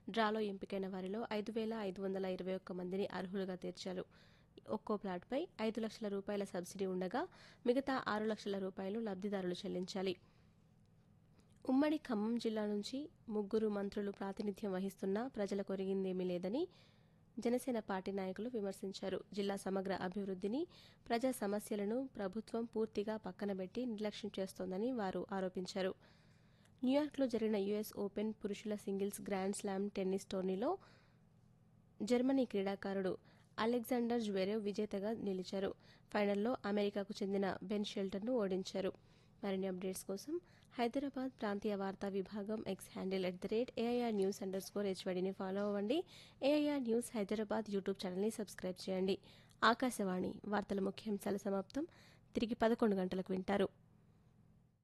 డ్రాలో ఎంపికైన వారిలో ఐదు వేల ఐదు వందల ఇరవై ఒక్క మందిని అర్హులుగా తీర్చారు ఒక్కో ప్లాట్పై ఐదు లక్షల రూపాయల సబ్సిడీ ఉండగా మిగతా ఆరు లక్షల రూపాయలు లబ్ధిదారులు చెల్లించాలి ఉమ్మడి ఖమ్మం జిల్లా నుంచి ముగ్గురు మంత్రులు ప్రాతినిధ్యం వహిస్తున్నా ప్రజలకు ఒరిగిందేమీ లేదని జనసేన పార్టీ నాయకులు విమర్శించారు జిల్లా సమగ్ర అభివృద్ధిని ప్రజా సమస్యలను ప్రభుత్వం పూర్తిగా పక్కనబెట్టి నిర్లక్ష్యం చేస్తోందని వారు ఆరోపించారు న్యూయార్క్లో జరిగిన యుఎస్ ఓపెన్ పురుషుల సింగిల్స్ గ్రాండ్ స్లామ్ టెన్నిస్ టోర్నీలో జర్మనీ క్రీడాకారుడు అలెగ్జాండర్ జ్వెరేవ్ విజేతగా నిలిచారు ఫైనల్లో అమెరికాకు చెందిన బెన్ షెల్టర్ను ఓడించారు మరిన్ని అప్డేట్స్ కోసం హైదరాబాద్ ప్రాంతీయ వార్తా విభాగం X handle at the rate AIR news under score హెచ్వడిని ఫాలో అవ్వండి ఏఐఆర్ న్యూస్ హైదరాబాద్ యూట్యూబ్ ఛానల్ని సబ్స్క్రైబ్ చేయండి ఆకాశవాణి వార్తల ముఖ్యాంశాల సమాప్తం తిరిగి పదకొండు గంటలకు వింటారు